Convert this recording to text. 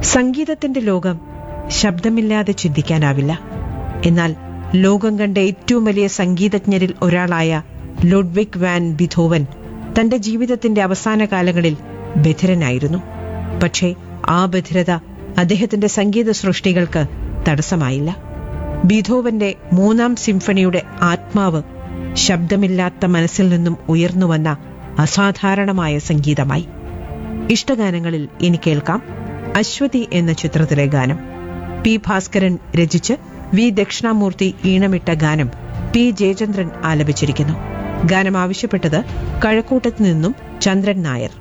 സംഗീതത്തിന്റെ ലോകം ശബ്ദമില്ലാതെ ചിന്തിക്കാനാവില്ല എന്നാൽ ലോകം കണ്ട ഏറ്റവും വലിയ സംഗീതജ്ഞരിൽ ഒരാളായ ലുഡ്വിക് വാൻ ബിഥോവൻ തന്റെ ജീവിതത്തിന്റെ അവസാന കാലങ്ങളിൽ ബധിരനായിരുന്നു പക്ഷേ ആ ബധിരത അദ്ദേഹത്തിന്റെ സംഗീത സൃഷ്ടികൾക്ക് തടസ്സമായില്ല ബീഥോവന്റെ മൂന്നാം സിംഫണിയുടെ ആത്മാവ് ശബ്ദമില്ലാത്ത മനസ്സിൽ നിന്നും ഉയർന്നുവന്ന അസാധാരണമായ സംഗീതമായി ഇഷ്ടഗാനങ്ങളിൽ ഇനി കേൾക്കാം അശ്വതി എന്ന ചിത്രത്തിലെ ഗാനം പി ഭാസ്കരൻ രചിച്ച് വി ദക്ഷിണാമൂർത്തി ഈണമിട്ട ഗാനം പി ജയചന്ദ്രൻ ആലപിച്ചിരിക്കുന്നു ഗാനം ആവശ്യപ്പെട്ടത് കഴക്കൂട്ടത്ത് നിന്നും ചന്ദ്രൻ നായർ